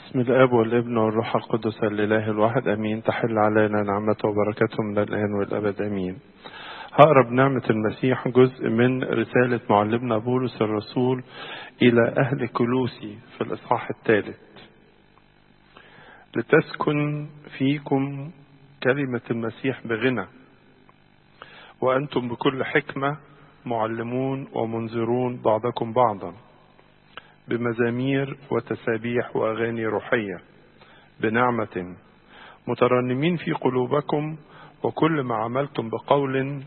بسم الاب والابن والروح القدس الاله الواحد امين تحل علينا نعمته وبركاته من الان والابد امين هقرا بنعمة المسيح جزء من رسالة معلمنا بولس الرسول إلى أهل كلوسي في الإصحاح الثالث لتسكن فيكم كلمة المسيح بغنى وأنتم بكل حكمة معلمون ومنذرون بعضكم بعضا بمزامير وتسابيح وأغاني روحية بنعمة مترنمين في قلوبكم وكل ما عملتم بقول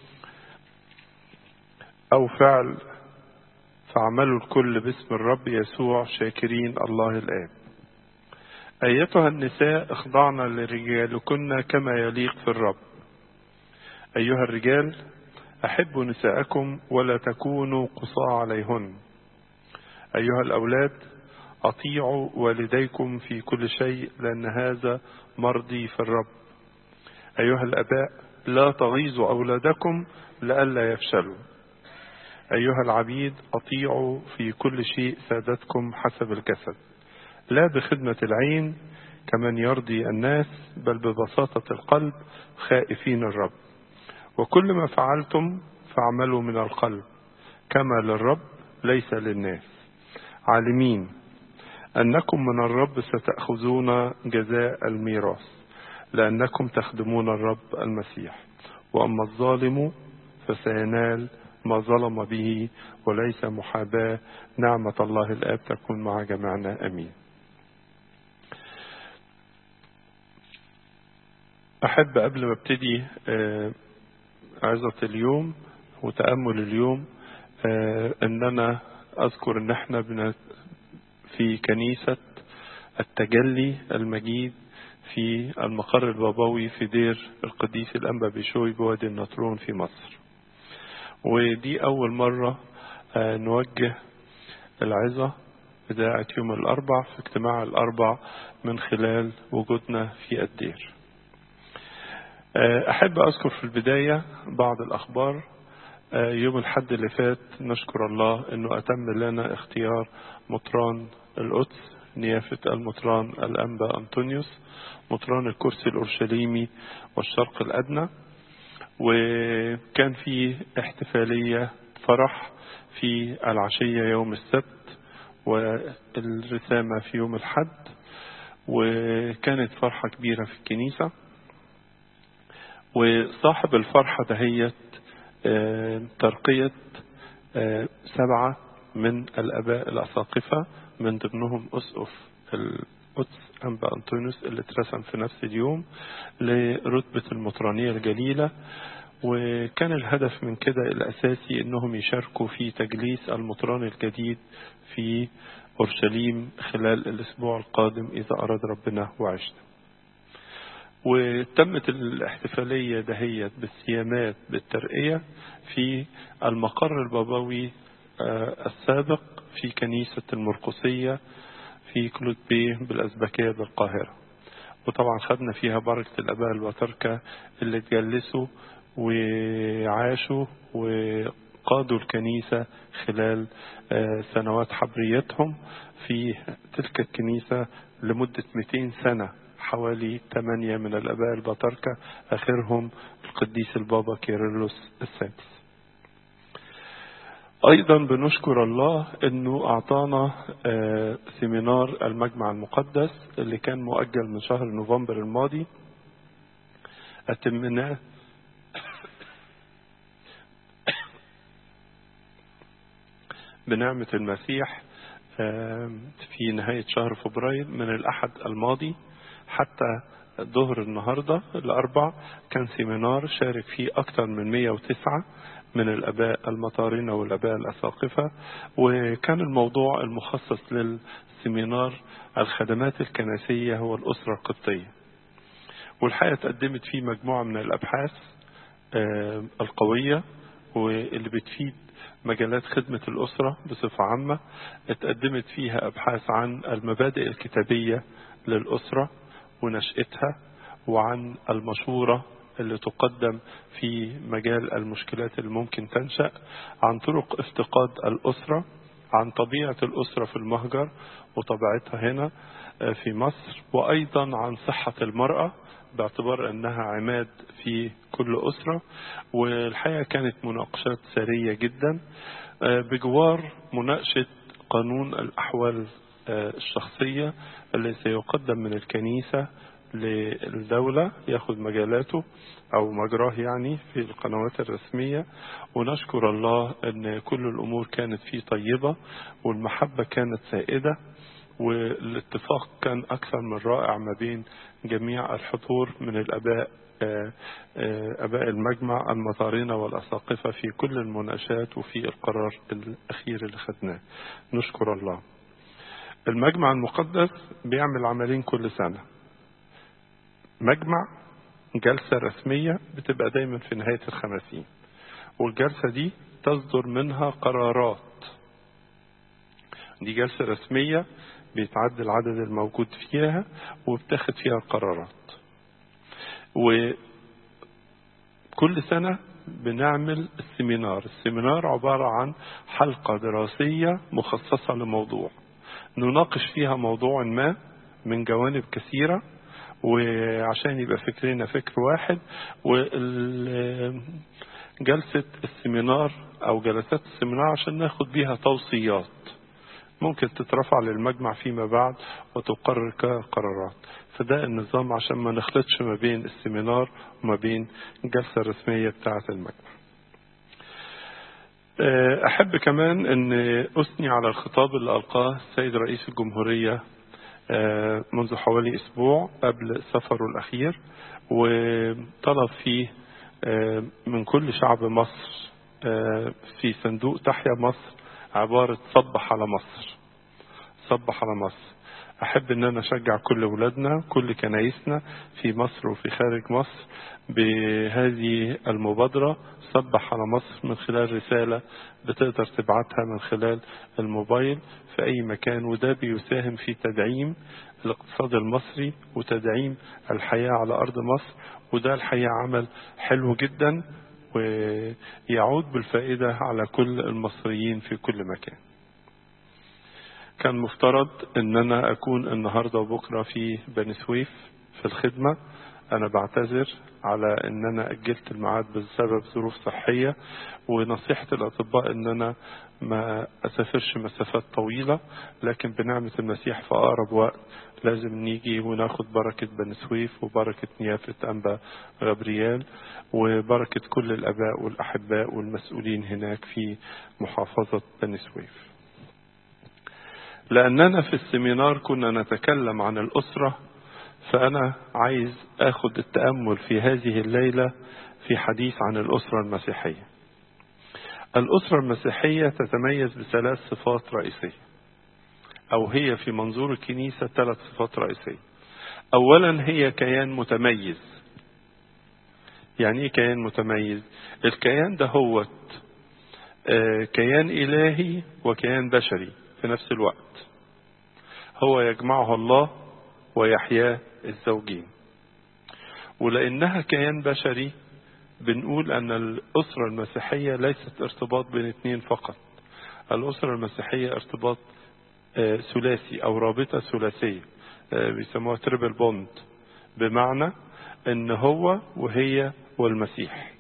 أو فعل فاعملوا الكل باسم الرب يسوع شاكرين الله الآب أيتها النساء اخضعن لرجالكن كما يليق في الرب أيها الرجال أحبوا نساءكم ولا تكونوا قصاة عليهن أيها الأولاد أطيعوا والديكم في كل شيء لأن هذا مرضي في الرب أيها الأباء لا تغيظوا أولادكم لئلا يفشلوا أيها العبيد أطيعوا في كل شيء سادتكم حسب الجسد لا بخدمة العين كمن يرضي الناس بل ببساطة القلب خائفين الرب وكل ما فعلتم فاعملوا من القلب كما للرب ليس للناس عالمين أنكم من الرب ستأخذون جزاء الميراث لأنكم تخدمون الرب المسيح وأما الظالم فسينال ما ظلم به وليس محاباة نعمة الله الآب تكون مع جميعنا أمين أحب قبل ما ابتدي عظة اليوم وتأمل اليوم أن أنا أذكر أن احنا في كنيسة التجلي المجيد في المقر البابوي في دير القديس الأنبا بشوي بوادي النطرون في مصر ودي أول مرة نوجه العظة إذاعة يوم الأربع في اجتماع الأربع من خلال وجودنا في الدير أحب أذكر في البداية بعض الأخبار يوم الحد اللي فات نشكر الله أنه أتم لنا اختيار مطران القدس نيافة المطران الأنبا أنطونيوس مطران الكرسي الأورشليمي والشرق الأدنى وكان في احتفالية فرح في العشية يوم السبت والرسامة في يوم الحد وكانت فرحة كبيرة في الكنيسة وصاحب الفرحة دهيت ترقية سبعة من الآباء الأساقفة من ضمنهم أسقف القدس أنبا أنطونيوس اللي اترسم في نفس اليوم لرتبة المطرانية الجليلة وكان الهدف من كده الأساسي أنهم يشاركوا في تجليس المطران الجديد في أورشليم خلال الأسبوع القادم إذا أراد ربنا وعشنا وتمت الاحتفالية دهيت بالسيامات بالترقية في المقر البابوي السابق في كنيسة المرقسية في كلود بيه بالأزبكية بالقاهرة وطبعا خدنا فيها بركة الأباء الوتركة اللي تجلسوا وعاشوا وقادوا الكنيسة خلال سنوات حبريتهم في تلك الكنيسة لمدة 200 سنة حوالي ثمانية من الأباء البطاركة آخرهم القديس البابا كيرلس السادس أيضا بنشكر الله أنه أعطانا سيمينار المجمع المقدس اللي كان مؤجل من شهر نوفمبر الماضي أتمناه بنعمة المسيح في نهاية شهر فبراير من الأحد الماضي حتى ظهر النهاردة الأربع كان سيمينار شارك فيه أكثر من 109 من الأباء المطارنة والأباء الأساقفة وكان الموضوع المخصص للسيمينار الخدمات الكنسية هو الأسرة القبطية والحقيقة تقدمت فيه مجموعة من الأبحاث القوية واللي بتفيد مجالات خدمة الأسرة بصفة عامة اتقدمت فيها أبحاث عن المبادئ الكتابية للأسرة ونشأتها وعن المشورة اللي تقدم في مجال المشكلات اللي ممكن تنشأ عن طرق افتقاد الأسرة عن طبيعة الأسرة في المهجر وطبيعتها هنا في مصر وأيضا عن صحة المرأة باعتبار أنها عماد في كل أسرة والحقيقة كانت مناقشات سرية جدا بجوار مناقشة قانون الأحوال الشخصية اللي سيقدم من الكنيسة للدولة ياخد مجالاته أو مجراه يعني في القنوات الرسمية ونشكر الله أن كل الأمور كانت فيه طيبة والمحبة كانت سائدة والاتفاق كان أكثر من رائع ما بين جميع الحضور من الأباء أباء المجمع المطارنة والأساقفة في كل المناقشات وفي القرار الأخير اللي خدناه نشكر الله المجمع المقدس بيعمل عملين كل سنة مجمع جلسة رسمية بتبقى دايما في نهاية الخمسين والجلسة دي تصدر منها قرارات دي جلسة رسمية بيتعد العدد الموجود فيها وبتاخد فيها القرارات وكل سنة بنعمل السيمينار السيمينار عبارة عن حلقة دراسية مخصصة لموضوع نناقش فيها موضوع ما من جوانب كثيرة وعشان يبقى فكرنا فكر واحد وجلسة السيمينار أو جلسات السيمينار عشان ناخد بيها توصيات ممكن تترفع للمجمع فيما بعد وتقرر كقرارات فده النظام عشان ما نخلطش ما بين السيمينار وما بين الجلسة الرسمية بتاعة المجمع أحب كمان أن أثني على الخطاب اللي ألقاه السيد رئيس الجمهورية منذ حوالي أسبوع قبل سفره الأخير وطلب فيه من كل شعب مصر في صندوق تحيا مصر عبارة صبح على مصر صبح على مصر أحب أن أنا أشجع كل أولادنا كل كنايسنا في مصر وفي خارج مصر بهذه المبادرة صبح على مصر من خلال رسالة بتقدر تبعتها من خلال الموبايل في أي مكان وده بيساهم في تدعيم الاقتصاد المصري وتدعيم الحياة على أرض مصر وده الحقيقة عمل حلو جدا ويعود بالفائدة على كل المصريين في كل مكان كان مفترض ان انا اكون النهاردة وبكرة في بني سويف في الخدمة انا بعتذر على ان انا اجلت الميعاد بسبب ظروف صحية ونصيحة الاطباء ان انا ما اسافرش مسافات طويلة لكن بنعمة المسيح في اقرب وقت لازم نيجي وناخد بركة بني سويف وبركة نيافة أنبا غبريال وبركة كل الأباء والأحباء والمسؤولين هناك في محافظة بني سويف لأننا في السمينار كنا نتكلم عن الأسرة فأنا عايز أخد التأمل في هذه الليلة في حديث عن الأسرة المسيحية الأسرة المسيحية تتميز بثلاث صفات رئيسية أو هي في منظور الكنيسة ثلاث صفات رئيسية أولا هي كيان متميز يعني إيه كيان متميز الكيان ده هو كيان إلهي وكيان بشري في نفس الوقت هو يجمعه الله ويحياه الزوجين ولأنها كيان بشري بنقول أن الأسرة المسيحية ليست ارتباط بين اثنين فقط الأسرة المسيحية ارتباط ثلاثي أو رابطة ثلاثية بيسموها تريبل بوند بمعنى أن هو وهي والمسيح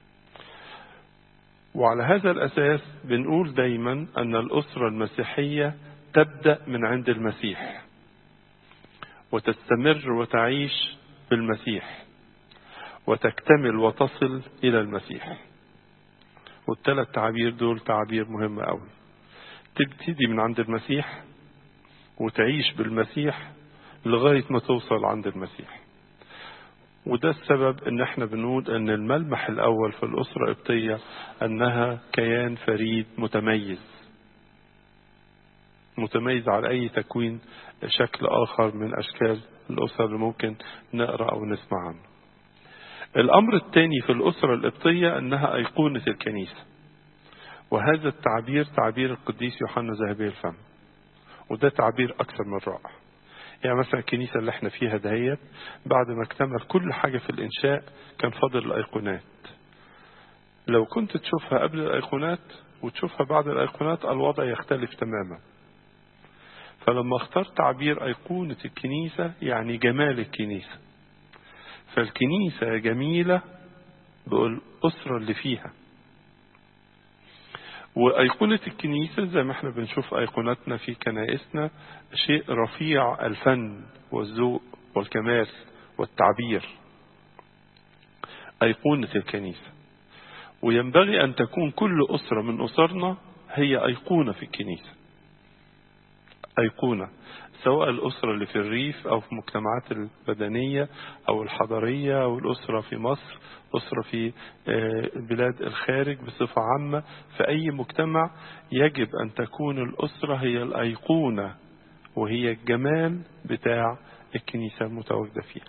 وعلى هذا الأساس بنقول دايما أن الأسرة المسيحية تبدأ من عند المسيح وتستمر وتعيش بالمسيح وتكتمل وتصل إلى المسيح والثلاث تعابير دول تعابير مهمة قوي تبتدي من عند المسيح وتعيش بالمسيح لغاية ما توصل عند المسيح وده السبب ان احنا بنقول ان الملمح الاول في الاسرة القبطية انها كيان فريد متميز متميز على اي تكوين شكل اخر من اشكال الاسر اللي ممكن نقرا او نسمع عنه الامر الثاني في الاسرة القبطية انها ايقونة الكنيسة وهذا التعبير تعبير القديس يوحنا ذهبي الفم وده تعبير اكثر من رائع يعني مثلا الكنيسة اللي احنا فيها دهيت بعد ما اكتمل كل حاجة في الإنشاء كان فاضل الأيقونات لو كنت تشوفها قبل الأيقونات وتشوفها بعد الأيقونات الوضع يختلف تماما فلما اخترت تعبير أيقونة الكنيسة يعني جمال الكنيسة فالكنيسة جميلة بالأسرة اللي فيها وأيقونة الكنيسة زي ما احنا بنشوف أيقونتنا في كنائسنا شيء رفيع الفن والذوق والكمال والتعبير أيقونة الكنيسة وينبغي أن تكون كل أسرة من أسرنا هي أيقونة في الكنيسة أيقونة سواء الأسرة اللي في الريف أو في المجتمعات البدنية أو الحضرية أو الأسرة في مصر أسرة في بلاد الخارج بصفة عامة في أي مجتمع يجب أن تكون الأسرة هي الأيقونة وهي الجمال بتاع الكنيسة المتواجدة فيها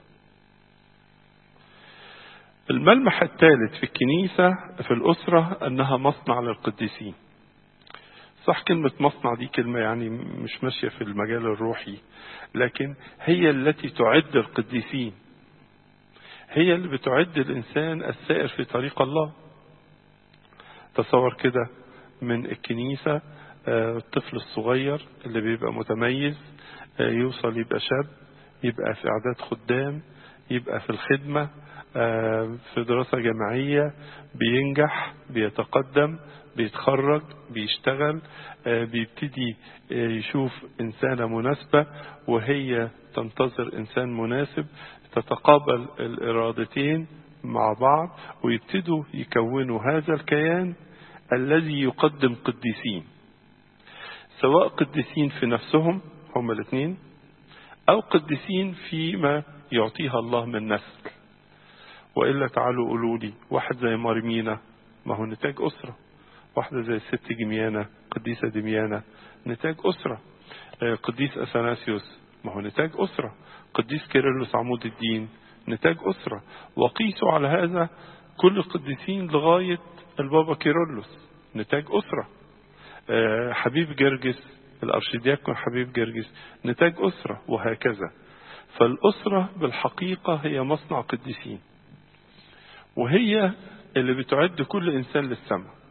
الملمح الثالث في الكنيسة في الأسرة أنها مصنع للقديسين صح كلمة مصنع دي كلمة يعني مش ماشية في المجال الروحي لكن هي التي تعد القديسين هي اللي بتعد الإنسان السائر في طريق الله تصور كده من الكنيسة الطفل الصغير اللي بيبقى متميز يوصل يبقى شاب يبقى في إعداد خدام يبقى في الخدمة في دراسة جامعية بينجح بيتقدم بيتخرج بيشتغل بيبتدي يشوف إنسانة مناسبة وهي تنتظر إنسان مناسب تتقابل الإرادتين مع بعض ويبتدوا يكونوا هذا الكيان الذي يقدم قديسين سواء قديسين في نفسهم هم الاثنين أو قديسين فيما يعطيها الله من نسل وإلا تعالوا قولوا لي واحد زي مرمينا ما هو نتاج أسرة واحدة زي الست جميانة قديسة دميانة نتاج أسرة قديس أثناسيوس ما هو نتاج أسرة قديس كيرلس عمود الدين نتاج أسرة وقيسوا على هذا كل القديسين لغاية البابا كيرلس نتاج أسرة حبيب جرجس الأرشدياكون حبيب جرجس نتاج أسرة وهكذا فالأسرة بالحقيقة هي مصنع قديسين وهي اللي بتعد كل إنسان للسماء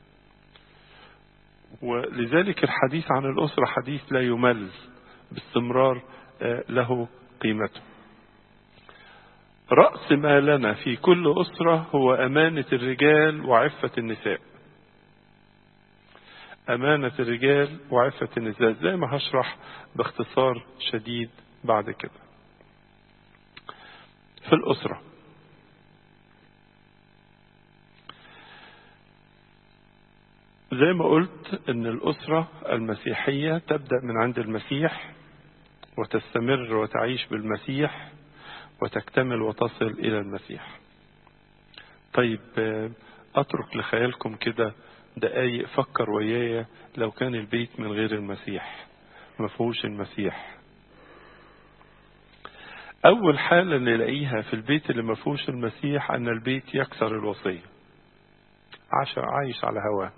ولذلك الحديث عن الأسرة حديث لا يمل باستمرار له قيمته رأس ما لنا في كل أسرة هو أمانة الرجال وعفة النساء أمانة الرجال وعفة النساء زي ما هشرح باختصار شديد بعد كده في الأسرة زي ما قلت ان الأسرة المسيحية تبدأ من عند المسيح وتستمر وتعيش بالمسيح وتكتمل وتصل إلى المسيح طيب أترك لخيالكم كده دقايق فكر ويايا لو كان البيت من غير المسيح ما فيهوش المسيح أول حالة نلاقيها في البيت اللي ما فيهوش المسيح أن البيت يكسر الوصية عايش على هواه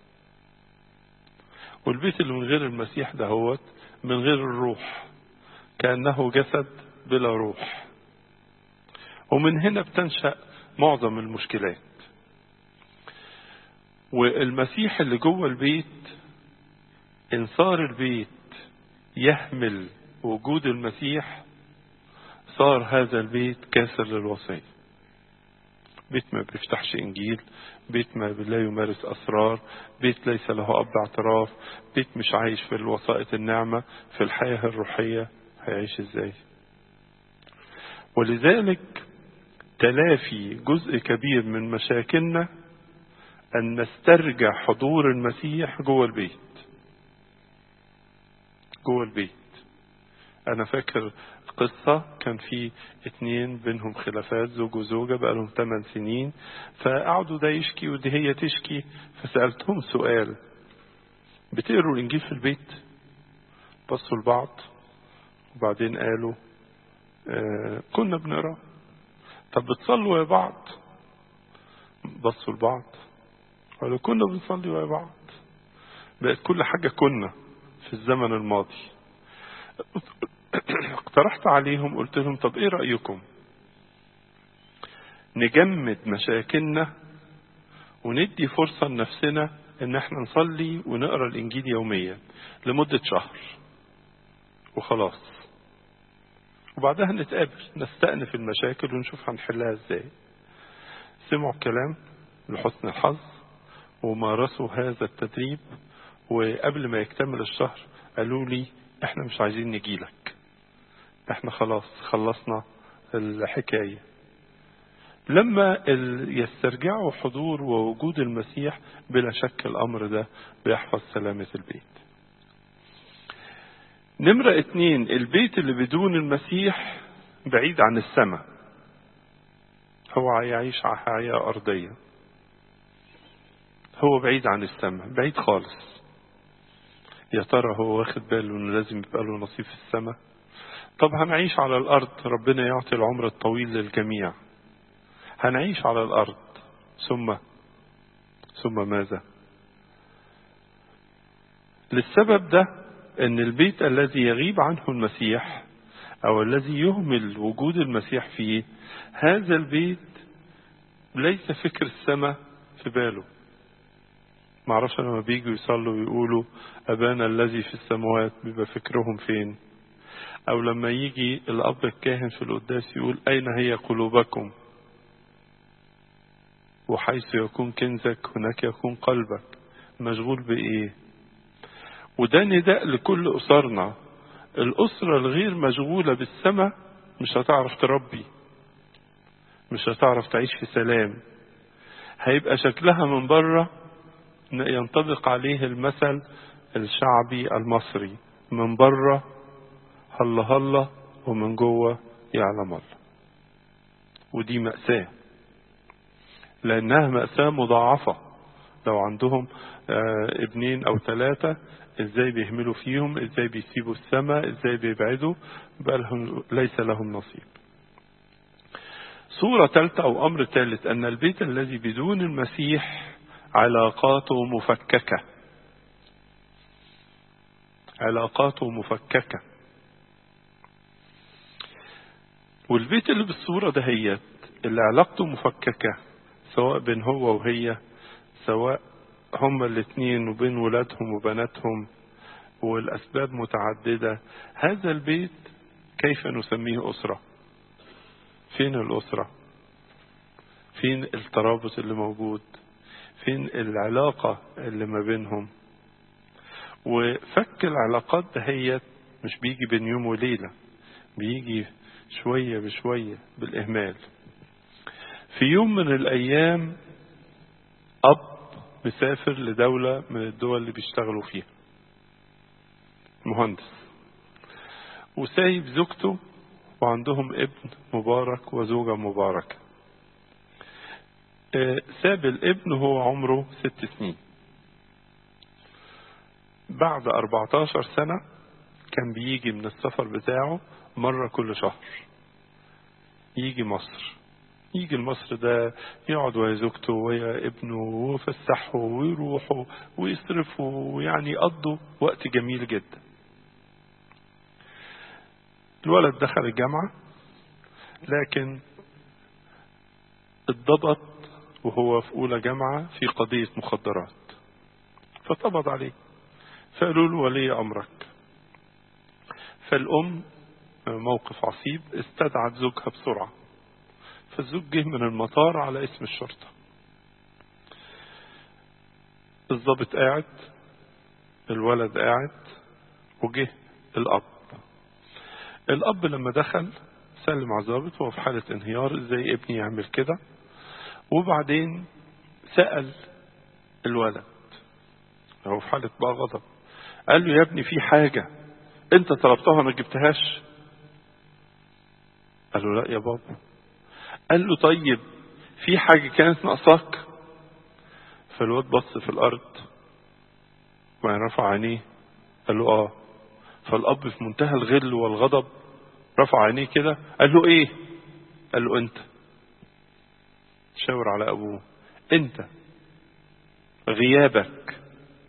والبيت اللي من غير المسيح ده هو من غير الروح كأنه جسد بلا روح ومن هنا بتنشأ معظم المشكلات والمسيح اللي جوه البيت إن صار البيت يهمل وجود المسيح صار هذا البيت كاسر للوصية بيت ما بيفتحش إنجيل بيت ما لا يمارس أسرار بيت ليس له أب اعتراف بيت مش عايش في الوسائط النعمة في الحياة الروحية هيعيش إزاي ولذلك تلافي جزء كبير من مشاكلنا أن نسترجع حضور المسيح جوه البيت جوه البيت أنا فاكر قصة كان في اتنين بينهم خلافات زوج وزوجة بقالهم 8 سنين فقعدوا ده يشكي ودي هي تشكي فسألتهم سؤال بتقروا الإنجيل في البيت بصوا لبعض وبعدين قالوا آه كنا بنقرا طب بتصلوا يا بعض بصوا لبعض قالوا كنا بنصلي ويا بعض بقت كل حاجة كنا في الزمن الماضي اقترحت عليهم قلت لهم طب ايه رأيكم نجمد مشاكلنا وندي فرصة لنفسنا ان احنا نصلي ونقرا الانجيل يوميا لمده شهر وخلاص وبعدها نتقابل نستأنف المشاكل ونشوف هنحلها ازاي سمعوا الكلام لحسن الحظ ومارسوا هذا التدريب وقبل ما يكتمل الشهر قالوا لي احنا مش عايزين نجيلك احنا خلاص خلصنا الحكاية لما يسترجعوا حضور ووجود المسيح بلا شك الأمر ده بيحفظ سلامة البيت نمرة اتنين البيت اللي بدون المسيح بعيد عن السماء هو هيعيش حياة أرضية هو بعيد عن السماء بعيد خالص يا ترى هو واخد باله انه لازم يبقى له نصيب في السماء طب هنعيش على الارض ربنا يعطي العمر الطويل للجميع هنعيش على الارض ثم ثم ماذا للسبب ده ان البيت الذي يغيب عنه المسيح او الذي يهمل وجود المسيح فيه هذا البيت ليس فكر السماء في باله معرفش لما بيجوا يصلوا ويقولوا أبانا الذي في السماوات بيبقى فكرهم فين أو لما يجي الأب الكاهن في القداس يقول أين هي قلوبكم وحيث يكون كنزك هناك يكون قلبك مشغول بإيه وده نداء لكل أسرنا الأسرة الغير مشغولة بالسماء مش هتعرف تربي مش هتعرف تعيش في سلام هيبقى شكلها من بره ينطبق عليه المثل الشعبي المصري من بره هلا هلا ومن جوه يعلم الله ودي مأساة لأنها مأساة مضاعفة لو عندهم ابنين أو ثلاثة ازاي بيهملوا فيهم ازاي بيسيبوا السماء ازاي بيبعدوا بقى لهم ليس لهم نصيب صورة ثالثة أو أمر ثالث أن البيت الذي بدون المسيح علاقاته مفككة علاقاته مفككة والبيت اللي بالصورة دهيت اللي علاقته مفككة سواء بين هو وهي سواء هما الاثنين وبين ولادهم وبناتهم والأسباب متعددة هذا البيت كيف نسميه أسرة فين الأسرة فين الترابط اللي موجود فين العلاقة اللي ما بينهم وفك العلاقات دهيت مش بيجي بين يوم وليلة بيجي شوية بشوية بالإهمال في يوم من الأيام أب مسافر لدولة من الدول اللي بيشتغلوا فيها مهندس وسايب زوجته وعندهم ابن مبارك وزوجة مباركة ساب الابن وهو عمره ست سنين بعد 14 سنة كان بيجي من السفر بتاعه مرة كل شهر يجي مصر يجي لمصر ده يقعد ويا زوجته ويا ابنه ويفسحوا ويروحوا ويصرفوا ويعني يقضوا وقت جميل جدا الولد دخل الجامعة لكن اتضبط وهو في أولى جامعة في قضية مخدرات فاتقبض عليه فقالوا له ولي أمرك فالأم موقف عصيب استدعت زوجها بسرعة فالزوج جه من المطار على اسم الشرطة الضابط قاعد الولد قاعد وجه الأب الأب لما دخل سلم على الضابط وهو في حالة انهيار ازاي ابني يعمل كده وبعدين سأل الولد هو في حالة بقى غضب قال له يا ابني في حاجة انت طلبتها ما جبتهاش قال له لا يا بابا قال له طيب في حاجة كانت ناقصاك فالواد بص في الأرض وبعدين رفع عينيه قال له اه فالأب في منتهى الغل والغضب رفع عينيه كده قال له ايه قال له انت شاور على ابوه انت غيابك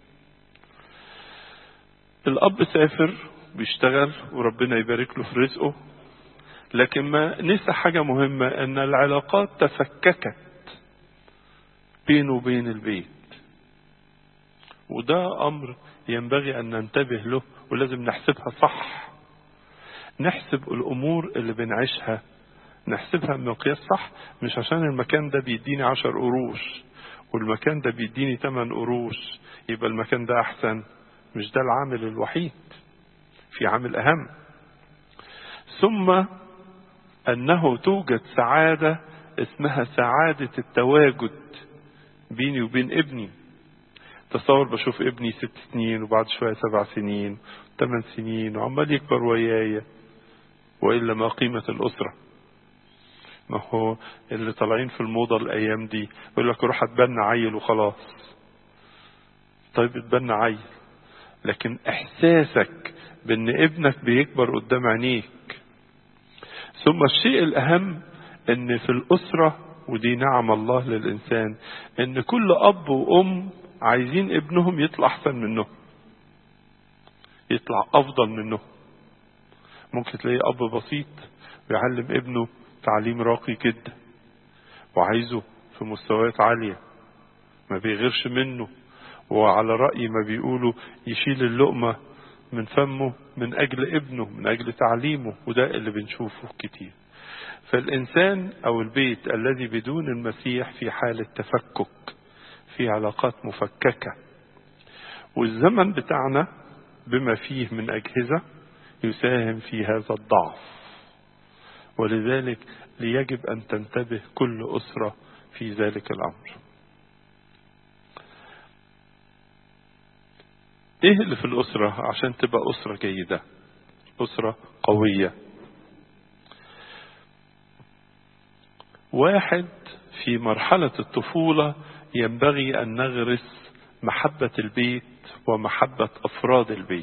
الاب سافر بيشتغل وربنا يبارك له في رزقه لكن ما نسى حاجة مهمة ان العلاقات تفككت بينه وبين البيت وده أمر ينبغي أن ننتبه له ولازم نحسبها صح نحسب الأمور اللي بنعيشها نحسبها بمقياس صح مش عشان المكان ده بيديني عشر قروش والمكان ده بيديني تمن قروش يبقى المكان ده أحسن مش ده العامل الوحيد في عامل أهم ثم أنه توجد سعادة اسمها سعادة التواجد بيني وبين ابني تصور بشوف ابني ست سنين وبعد شوية سبع سنين ثمان سنين وعمال يكبر ويايا وإلا ما قيمة الأسرة ما هو اللي طالعين في الموضة الأيام دي يقول لك روح اتبنى عيل وخلاص طيب اتبنى عيل لكن إحساسك بأن ابنك بيكبر قدام عينيك ثم الشيء الأهم أن في الأسرة ودي نعم الله للإنسان أن كل أب وأم عايزين ابنهم يطلع أحسن منهم يطلع أفضل منهم ممكن تلاقي أب بسيط بيعلم ابنه تعليم راقي جدا وعايزه في مستويات عالية ما بيغيرش منه وعلى رأي ما بيقولوا يشيل اللقمة من فمه من أجل ابنه من أجل تعليمه وده اللي بنشوفه كتير فالإنسان أو البيت الذي بدون المسيح في حالة تفكك في علاقات مفككة والزمن بتاعنا بما فيه من أجهزة يساهم في هذا الضعف ولذلك ليجب أن تنتبه كل أسرة في ذلك الأمر ايه اللي في الأسرة عشان تبقى أسرة جيدة أسرة قوية واحد في مرحلة الطفولة ينبغي أن نغرس محبة البيت ومحبة أفراد البيت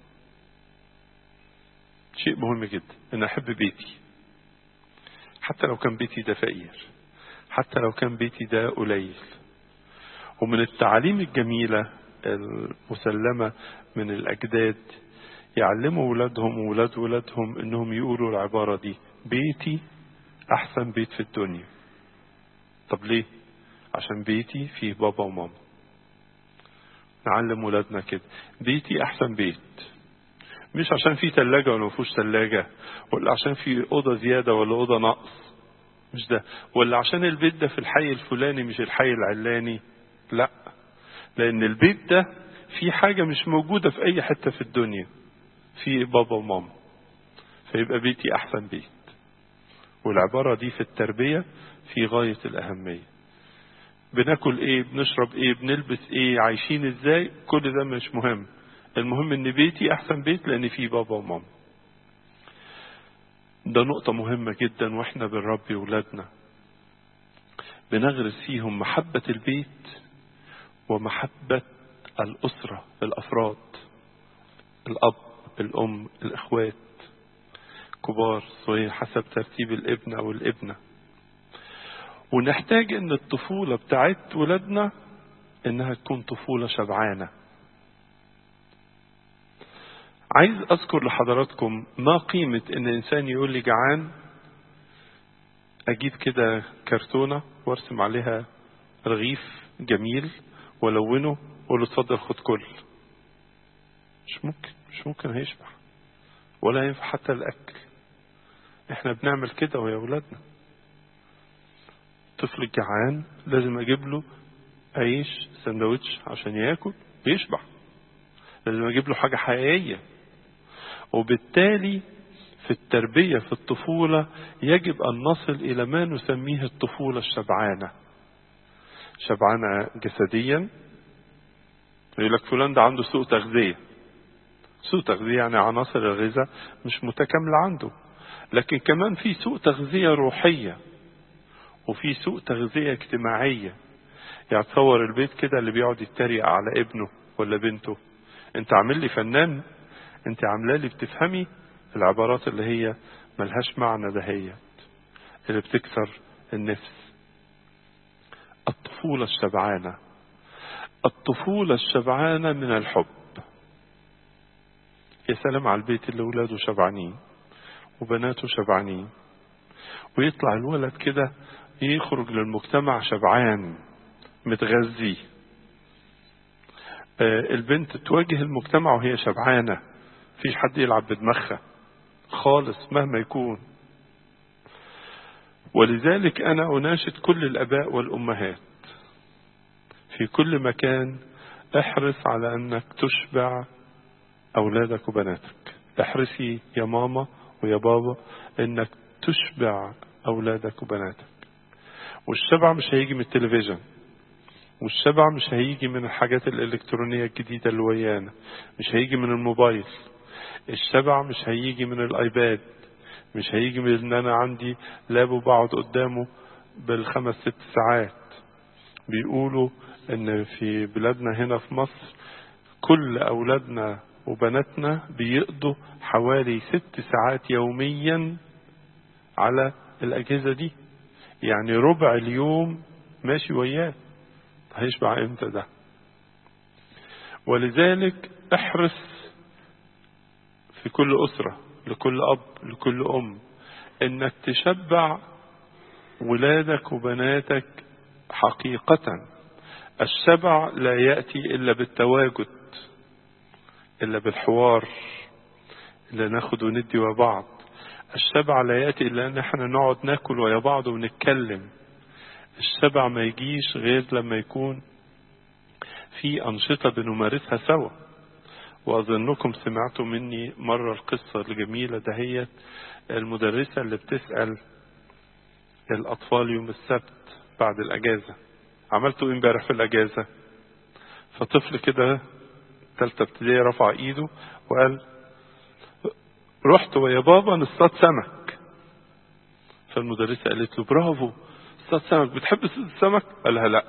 شيء مهم جدا أن أحب بيتي حتى لو كان بيتي ده فقير حتى لو كان بيتي ده قليل ومن التعاليم الجميلة المسلمة من الأجداد يعلموا ولادهم وولاد ولادهم انهم يقولوا العبارة دي بيتي احسن بيت في الدنيا طب ليه عشان بيتي فيه بابا وماما نعلم ولادنا كده بيتي احسن بيت مش عشان فيه تلاجة ولا مفيهوش تلاجة ولا عشان فيه أوضة زيادة ولا أوضة نقص مش ده ولا عشان البيت ده في الحي الفلاني مش الحي العلاني لا لأن البيت ده في حاجة مش موجودة في أي حتة في الدنيا في بابا وماما فيبقى بيتي أحسن بيت والعبارة دي في التربية في غاية الأهمية بناكل ايه بنشرب ايه بنلبس ايه عايشين ازاي كل ده مش مهم المهم ان بيتي احسن بيت لان فيه بابا وماما ده نقطة مهمة جدا واحنا بنربي ولادنا بنغرس فيهم محبة البيت ومحبة الأسرة الأفراد الأب الأم الإخوات كبار صغير حسب ترتيب الابن أو الابنة ونحتاج ان الطفولة بتاعت ولادنا انها تكون طفولة شبعانة عايز اذكر لحضراتكم ما قيمة ان انسان يقول لي جعان اجيب كده كرتونة وارسم عليها رغيف جميل ولونه واقول له اتفضل خد كل مش ممكن مش ممكن هيشبع ولا ينفع حتى الاكل احنا بنعمل كده ويا ولادنا طفل جعان لازم اجيب له عيش سندوتش عشان ياكل يشبع لازم اجيب له حاجه حقيقيه وبالتالي في التربيه في الطفوله يجب ان نصل الى ما نسميه الطفوله الشبعانه شبعانه جسديا يقول لك فلان ده عنده سوء تغذيه سوء تغذيه يعني عناصر الغذاء مش متكامله عنده لكن كمان في سوء تغذيه روحيه وفي سوء تغذية اجتماعية يعني تصور البيت كده اللي بيقعد يتريق على ابنه ولا بنته انت عامل لي فنان انت عامله لي بتفهمي العبارات اللي هي ملهاش معنى دهيت اللي بتكسر النفس الطفولة الشبعانة الطفولة الشبعانة من الحب يا سلام على البيت اللي ولاده شبعانين وبناته شبعانين ويطلع الولد كده يخرج للمجتمع شبعان متغذي البنت تواجه المجتمع وهي شبعانة مفيش حد يلعب بدماغها خالص مهما يكون ولذلك أنا أناشد كل الأباء والأمهات في كل مكان احرص على أنك تشبع أولادك وبناتك احرصي يا ماما ويا بابا أنك تشبع أولادك وبناتك والشبع مش هيجي من التلفزيون والشبع مش هيجي من الحاجات الإلكترونية الجديدة اللي ويانا مش هيجي من الموبايل الشبع مش هيجي من الآيباد مش هيجي من ان انا عندي لاب وبقعد قدامه بالخمس ست ساعات بيقولوا ان في بلادنا هنا في مصر كل اولادنا وبناتنا بيقضوا حوالي ست ساعات يوميا على الاجهزه دي يعني ربع اليوم ماشي وياه هيشبع امتى ده ولذلك احرص في كل اسره لكل اب لكل ام انك تشبع ولادك وبناتك حقيقه الشبع لا ياتي الا بالتواجد الا بالحوار الا ناخد وندي ويا بعض الشبع لا ياتي الا ان احنا نقعد ناكل ويا بعض ونتكلم الشبع ما يجيش غير لما يكون في انشطه بنمارسها سوا وأظنكم سمعتوا مني مرة القصة الجميلة دهيت المدرسة اللي بتسأل الأطفال يوم السبت بعد الأجازة عملتوا إيه امبارح في الأجازة فطفل كده تالتة ابتدائي رفع إيده وقال رحت ويا بابا نصطاد سمك فالمدرسة قالت له برافو اصطاد سمك بتحب تصطاد السمك؟ قال لها لا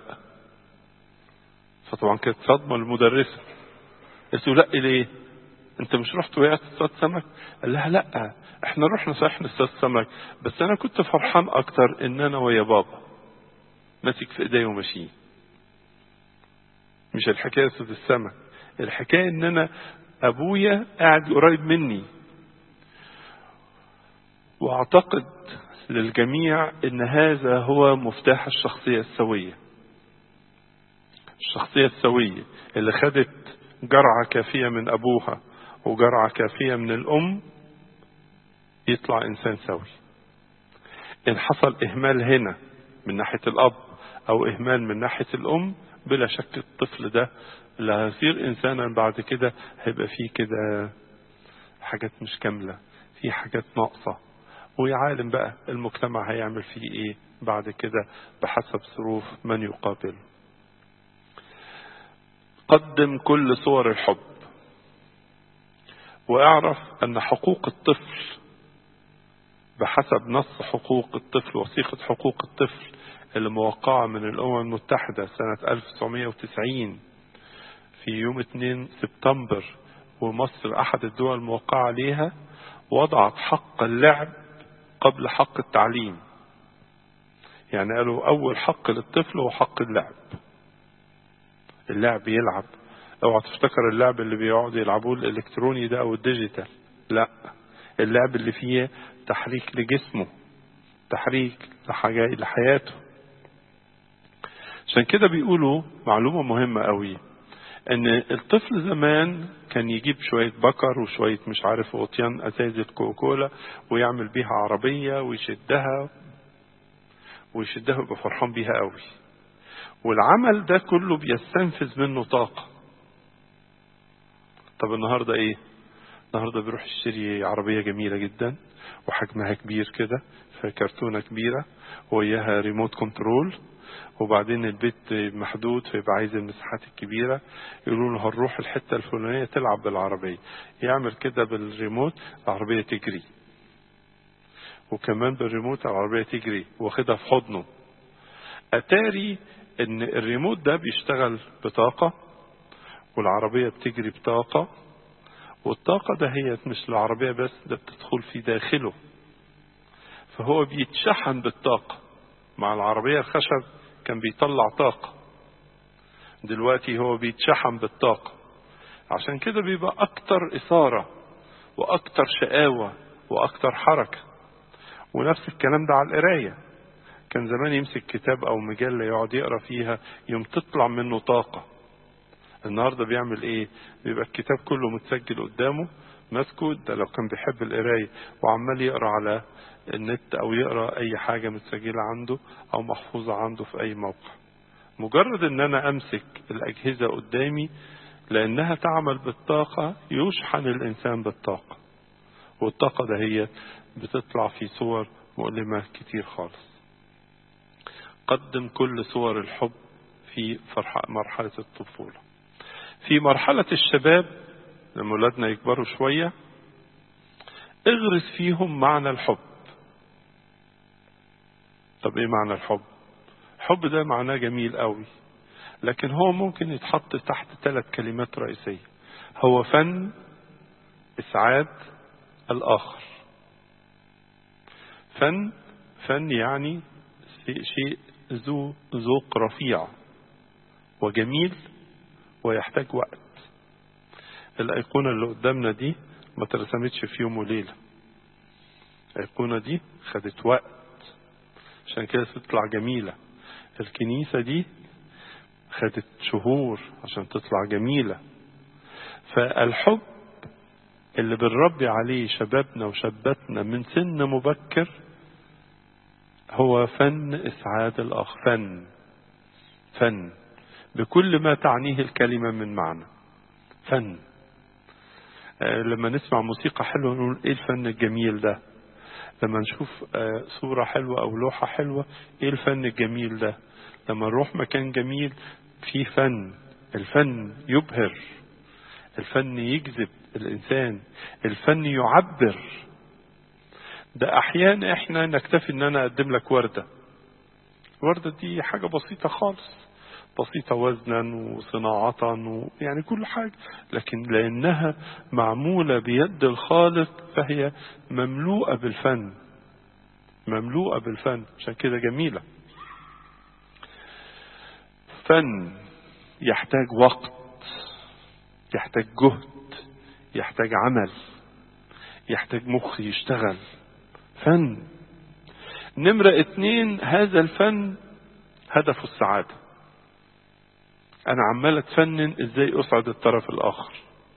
فطبعا كانت صدمة للمدرسة قلت له لا ليه انت مش رحت وقعت تصطاد سمك قال لها لا احنا رحنا صحيح نصطاد سمك بس انا كنت فرحان اكتر ان انا ويا بابا ماسك في ايديا وماشيين مش الحكايه صيد السمك الحكايه ان انا ابويا قاعد قريب مني واعتقد للجميع ان هذا هو مفتاح الشخصيه السويه الشخصيه السويه اللي خدت جرعة كافية من أبوها وجرعة كافية من الأم يطلع إنسان سوي إن حصل إهمال هنا من ناحية الأب أو إهمال من ناحية الأم بلا شك الطفل ده اللي هيصير إنسانا بعد كده هيبقى فيه كده حاجات مش كاملة في حاجات ناقصة ويا عالم بقى المجتمع هيعمل فيه إيه بعد كده بحسب ظروف من يقابله قدم كل صور الحب واعرف ان حقوق الطفل بحسب نص حقوق الطفل وثيقة حقوق الطفل اللي موقعة من الأمم المتحدة سنة 1990 في يوم 2 سبتمبر ومصر أحد الدول الموقعة عليها وضعت حق اللعب قبل حق التعليم يعني قالوا أول حق للطفل هو حق اللعب اللعب يلعب اوعى تفتكر اللعب اللي بيقعدوا يلعبوه الالكتروني ده او الديجيتال لا اللعب اللي فيه تحريك لجسمه تحريك لحاجة لحياته عشان كده بيقولوا معلومة مهمة قوي ان الطفل زمان كان يجيب شوية بكر وشوية مش عارف غطيان ازازة كوكولا ويعمل بيها عربية ويشدها ويشدها ويبقى فرحان بيها قوي والعمل ده كله بيستنفذ منه طاقة طب النهاردة ايه النهاردة بيروح يشتري عربية جميلة جدا وحجمها كبير كده في كرتونة كبيرة وياها ريموت كنترول وبعدين البيت محدود فيبقى عايز المساحات الكبيرة يقولوا له هنروح الحتة الفلانية تلعب بالعربية يعمل كده بالريموت العربية تجري وكمان بالريموت العربية تجري واخدها في حضنه أتاري ان الريموت ده بيشتغل بطاقة والعربية بتجري بطاقة والطاقة ده هي مش العربية بس ده بتدخل في داخله فهو بيتشحن بالطاقة مع العربية الخشب كان بيطلع طاقة دلوقتي هو بيتشحن بالطاقة عشان كده بيبقى أكتر إثارة وأكتر شقاوة وأكتر حركة ونفس الكلام ده على القراية كان زمان يمسك كتاب أو مجلة يقعد يقرأ فيها يوم تطلع منه طاقة النهارده بيعمل ايه بيبقى الكتاب كله متسجل قدامه ماسكه ده لو كان بيحب القرايه وعمال يقرا على النت او يقرا اي حاجه متسجله عنده او محفوظه عنده في اي موقع مجرد ان انا امسك الاجهزه قدامي لانها تعمل بالطاقه يشحن الانسان بالطاقه والطاقه ده هي بتطلع في صور مؤلمه كتير خالص قدم كل صور الحب في مرحله الطفوله في مرحله الشباب لما ولادنا يكبروا شويه اغرس فيهم معنى الحب طب ايه معنى الحب الحب ده معناه جميل قوي لكن هو ممكن يتحط تحت ثلاث كلمات رئيسية هو فن إسعاد الآخر فن فن يعني شيء ذو ذوق رفيع وجميل ويحتاج وقت الأيقونة اللي قدامنا دي ما ترسمتش في يوم وليلة الأيقونة دي خدت وقت عشان كده تطلع جميلة الكنيسة دي خدت شهور عشان تطلع جميلة فالحب اللي بنربي عليه شبابنا وشاباتنا من سن مبكر هو فن إسعاد الآخر فن فن بكل ما تعنيه الكلمة من معنى فن آه لما نسمع موسيقى حلوة نقول ايه الفن الجميل ده لما نشوف آه صورة حلوة او لوحة حلوة ايه الفن الجميل ده لما نروح مكان جميل فيه فن الفن يبهر الفن يجذب الانسان الفن يعبر ده احيانا احنا نكتفي ان انا اقدم لك ورده الورده دي حاجه بسيطه خالص بسيطه وزنا وصناعه ويعني كل حاجه لكن لانها معموله بيد الخالق فهي مملوءه بالفن مملوءه بالفن عشان كده جميله فن يحتاج وقت يحتاج جهد يحتاج عمل يحتاج مخ يشتغل فن نمرة اتنين هذا الفن هدفه السعادة أنا عمال أتفنن إزاي أسعد الطرف الآخر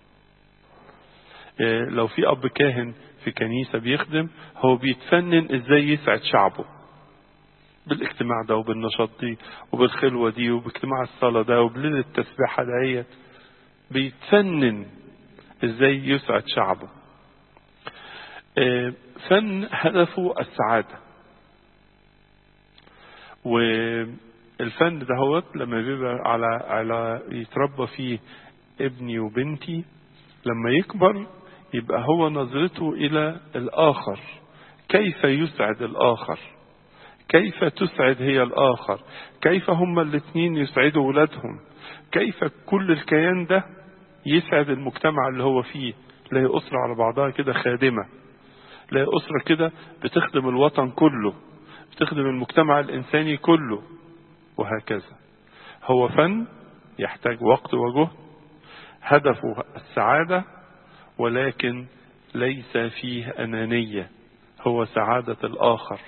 إيه لو في أب كاهن في كنيسة بيخدم هو بيتفنن إزاي يسعد شعبه بالاجتماع ده وبالنشاط دي وبالخلوة دي وباجتماع الصلاة ده وبليلة التسبيحة دهيت بيتفنن ازاي يسعد شعبه فن هدفه السعادة والفن ده هو لما بيبقى على على يتربى فيه ابني وبنتي لما يكبر يبقى هو نظرته إلى الآخر كيف يسعد الآخر كيف تسعد هي الآخر كيف هما الاثنين يسعدوا ولادهم كيف كل الكيان ده يسعد المجتمع اللي هو فيه لا أسرة على بعضها كده خادمة لا أسرة كده بتخدم الوطن كله بتخدم المجتمع الإنساني كله وهكذا هو فن يحتاج وقت وجهد هدفه السعادة ولكن ليس فيه أنانية هو سعادة الآخر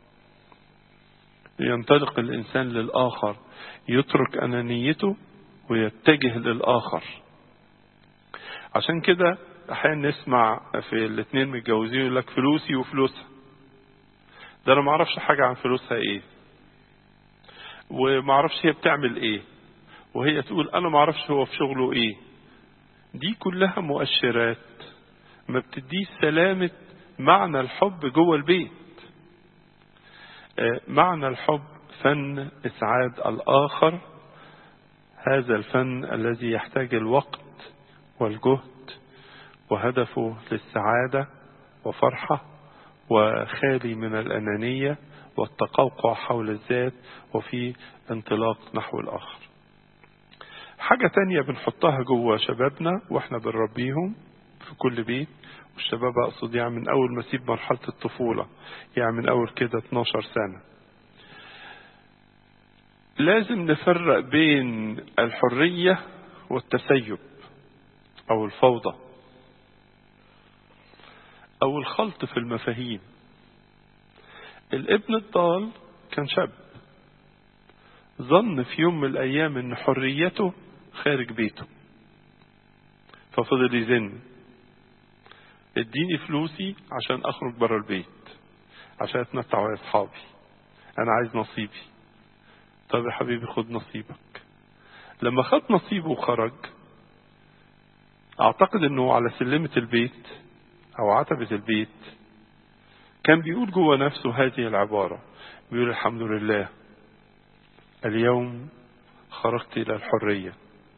ينطلق الإنسان للآخر يترك أنانيته ويتجه للآخر عشان كده أحيانا نسمع في الاثنين متجوزين يقول لك فلوسي وفلوسها ده أنا معرفش حاجة عن فلوسها إيه ومعرفش هي بتعمل إيه وهي تقول أنا معرفش هو في شغله إيه دي كلها مؤشرات ما بتديش سلامة معنى الحب جوه البيت معنى الحب فن إسعاد الآخر هذا الفن الذي يحتاج الوقت والجهد وهدفه للسعادة وفرحة وخالي من الأنانية والتقوقع حول الذات وفي انطلاق نحو الآخر حاجة تانية بنحطها جوه شبابنا واحنا بنربيهم في كل بيت والشباب أقصد يعني من أول ما يسيب مرحلة الطفولة يعني من أول كده 12 سنة لازم نفرق بين الحرية والتسيب أو الفوضى أو الخلط في المفاهيم الابن الضال كان شاب ظن في يوم من الأيام أن حريته خارج بيته ففضل يزن اديني فلوسي عشان اخرج بره البيت عشان اتمتع ويا اصحابي انا عايز نصيبي طب يا حبيبي خد نصيبك لما خد نصيبه وخرج اعتقد انه على سلمة البيت او عتبة البيت كان بيقول جوه نفسه هذه العبارة بيقول الحمد لله اليوم خرجت الى الحرية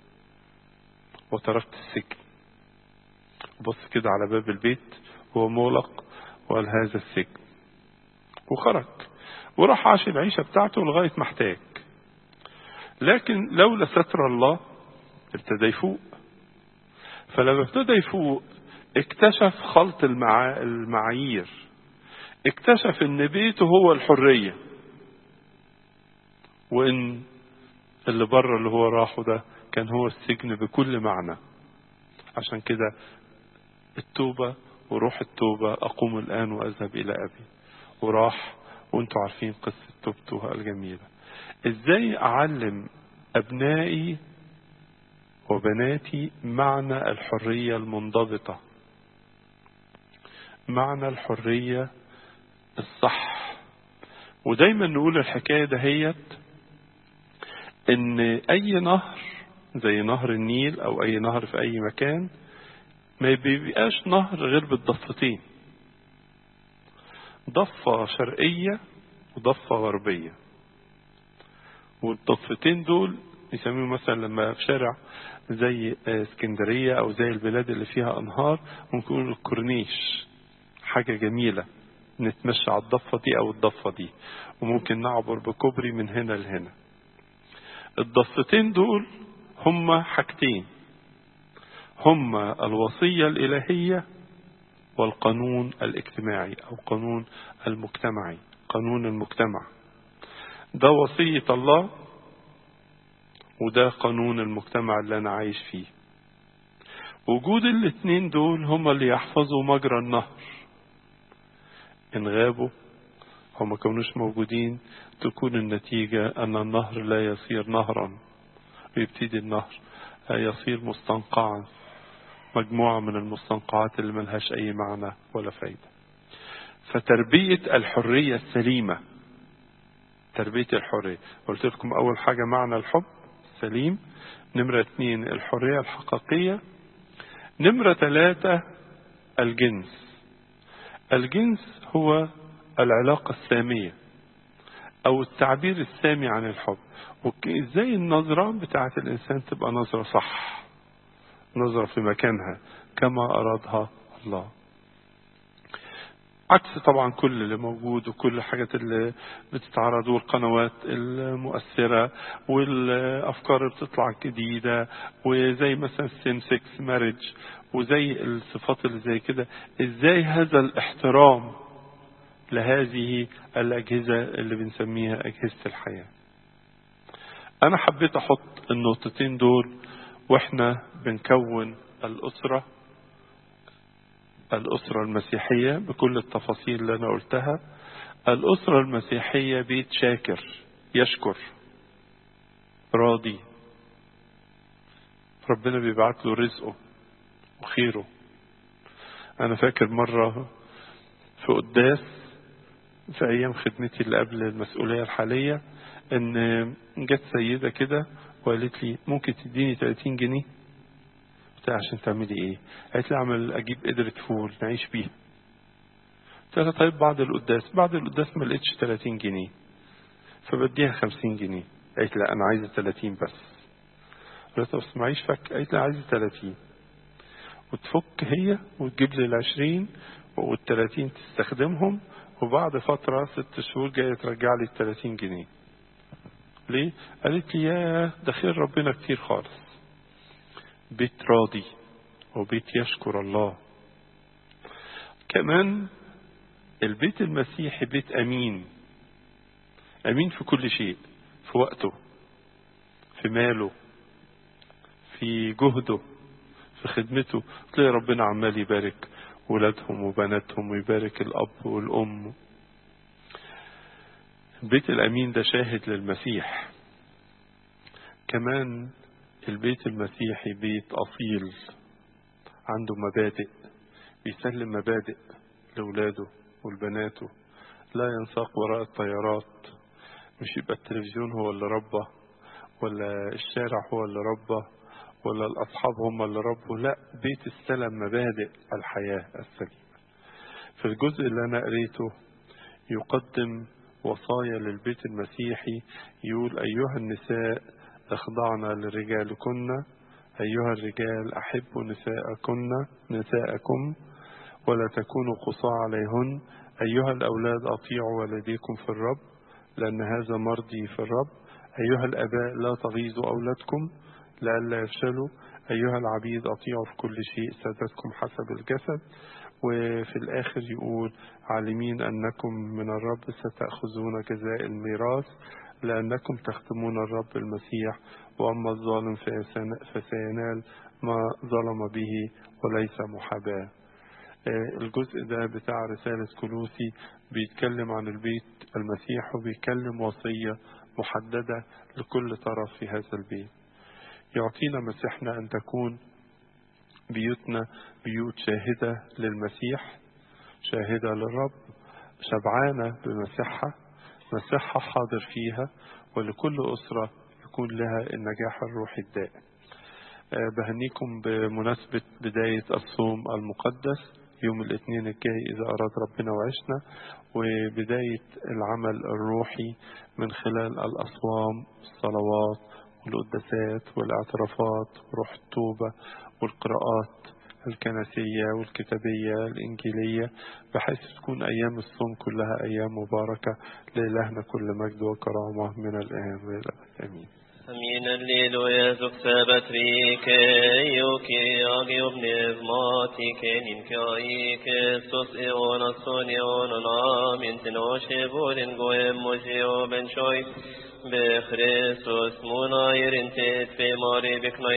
وتركت السجن بص كده على باب البيت هو مغلق وقال هذا السجن وخرج وراح عاش العيشة بتاعته لغاية ما احتاج لكن لولا ستر الله ابتدى يفوق فلما ابتدى يفوق اكتشف خلط المعا... المعايير اكتشف ان بيته هو الحرية وان اللي بره اللي هو راحه ده كان هو السجن بكل معنى عشان كده التوبة وروح التوبة أقوم الآن وأذهب إلى أبي وراح وانتوا عارفين قصة توبته الجميلة ازاي أعلم أبنائي وبناتي معنى الحرية المنضبطة معنى الحرية الصح ودايما نقول الحكاية دهيت ان اي نهر زي نهر النيل او اي نهر في اي مكان ما بيبقاش نهر غير بالضفتين ضفة شرقية وضفة غربية والضفتين دول يسميهم مثلا لما في شارع زي اسكندرية او زي البلاد اللي فيها انهار ممكن يقولوا الكورنيش حاجة جميلة نتمشى على الضفة دي او الضفة دي وممكن نعبر بكوبري من هنا لهنا الضفتين دول هما حاجتين هما الوصية الإلهية والقانون الاجتماعي أو قانون المجتمعي قانون المجتمع ده وصية الله وده قانون المجتمع اللي أنا عايش فيه وجود الاتنين دول هما اللي يحفظوا مجرى النهر إن غابوا أو ما كانوش موجودين تكون النتيجة أن النهر لا يصير نهرا ويبتدي النهر يصير مستنقعا مجموعة من المستنقعات اللي ملهاش أي معنى ولا فايدة فتربية الحرية السليمة تربية الحرية قلت لكم أول حاجة معنى الحب سليم نمرة اثنين الحرية الحقيقية نمرة ثلاثة الجنس الجنس هو العلاقة السامية أو التعبير السامي عن الحب ازاي النظرة بتاعت الإنسان تبقى نظرة صح نظرة في مكانها كما أرادها الله عكس طبعا كل اللي موجود وكل الحاجات اللي بتتعرض والقنوات المؤثرة والأفكار اللي بتطلع جديدة وزي مثلا سيم سكس مارج وزي الصفات اللي زي كده ازاي هذا الاحترام لهذه الأجهزة اللي بنسميها أجهزة الحياة أنا حبيت أحط النقطتين دول وإحنا بنكون الأسرة الأسرة المسيحية بكل التفاصيل اللي أنا قلتها الأسرة المسيحية بيت شاكر يشكر راضي ربنا بيبعت له رزقه وخيره أنا فاكر مرة في قداس في أيام خدمتي اللي قبل المسؤولية الحالية إن جت سيدة كده وقالت لي ممكن تديني 30 جنيه قلت لها عشان تعملي ايه قالت لي اعمل اجيب قدرة فول نعيش بيها قلت لها طيب بعد القداس بعد القداس ما لقيتش 30 جنيه فبديها 50 جنيه قالت لا انا عايزه 30 بس قلت لها بس معيش فك قالت لي عايزه 30 وتفك هي وتجيب لي ال 20 وال 30 تستخدمهم وبعد فترة ست شهور جاية ترجع لي ال 30 جنيه ليه؟ قالت لي يا ده خير ربنا كتير خالص بيت راضي وبيت يشكر الله كمان البيت المسيحي بيت أمين أمين في كل شيء في وقته في ماله في جهده في خدمته تلاقي ربنا عمال يبارك ولادهم وبناتهم ويبارك الأب والأم البيت الأمين ده شاهد للمسيح كمان البيت المسيحي بيت أصيل عنده مبادئ بيسلم مبادئ لأولاده ولبناته لا ينساق وراء الطيارات مش يبقى التلفزيون هو اللي ربى ولا الشارع هو اللي ربى ولا الأصحاب هم اللي ربوا لا بيت استلم مبادئ الحياة السليمة في الجزء اللي أنا قريته يقدم وصايا للبيت المسيحي يقول أيها النساء اخضعنا لرجالكن أيها الرجال أحبوا نساءكن نساءكم ولا تكونوا قصاع عليهن أيها الأولاد أطيعوا والديكم في الرب لأن هذا مرضي في الرب أيها الأباء لا تغيظوا أولادكم لئلا يفشلوا أيها العبيد أطيعوا في كل شيء سادتكم حسب الجسد وفي الآخر يقول عالمين أنكم من الرب ستأخذون جزاء الميراث لأنكم تختمون الرب المسيح وأما الظالم فسينال ما ظلم به وليس محاباة الجزء ده بتاع رسالة كلوسي بيتكلم عن البيت المسيح وبيتكلم وصية محددة لكل طرف في هذا البيت يعطينا مسيحنا أن تكون بيوتنا بيوت شاهدة للمسيح شاهدة للرب شبعانة بمسيحها مسيحها حاضر فيها ولكل أسرة يكون لها النجاح الروحي الدائم بهنيكم بمناسبة بداية الصوم المقدس يوم الاثنين الجاي إذا أراد ربنا وعشنا وبداية العمل الروحي من خلال الأصوام الصلوات والقداسات والاعترافات وروح التوبة والقراءات الكنسية والكتابية الإنجيلية بحيث تكون أيام الصوم كلها أيام مباركة لإلهنا كل مجد وكرامة من الآن وإلى الأبد آمين Amin alleluia succebatrike, iuki agium pneumatike, ninkaike, sus eona son eonon amin, tenoshe vorin goem muzio ben choi, be Christus munairin tet fe mari beknai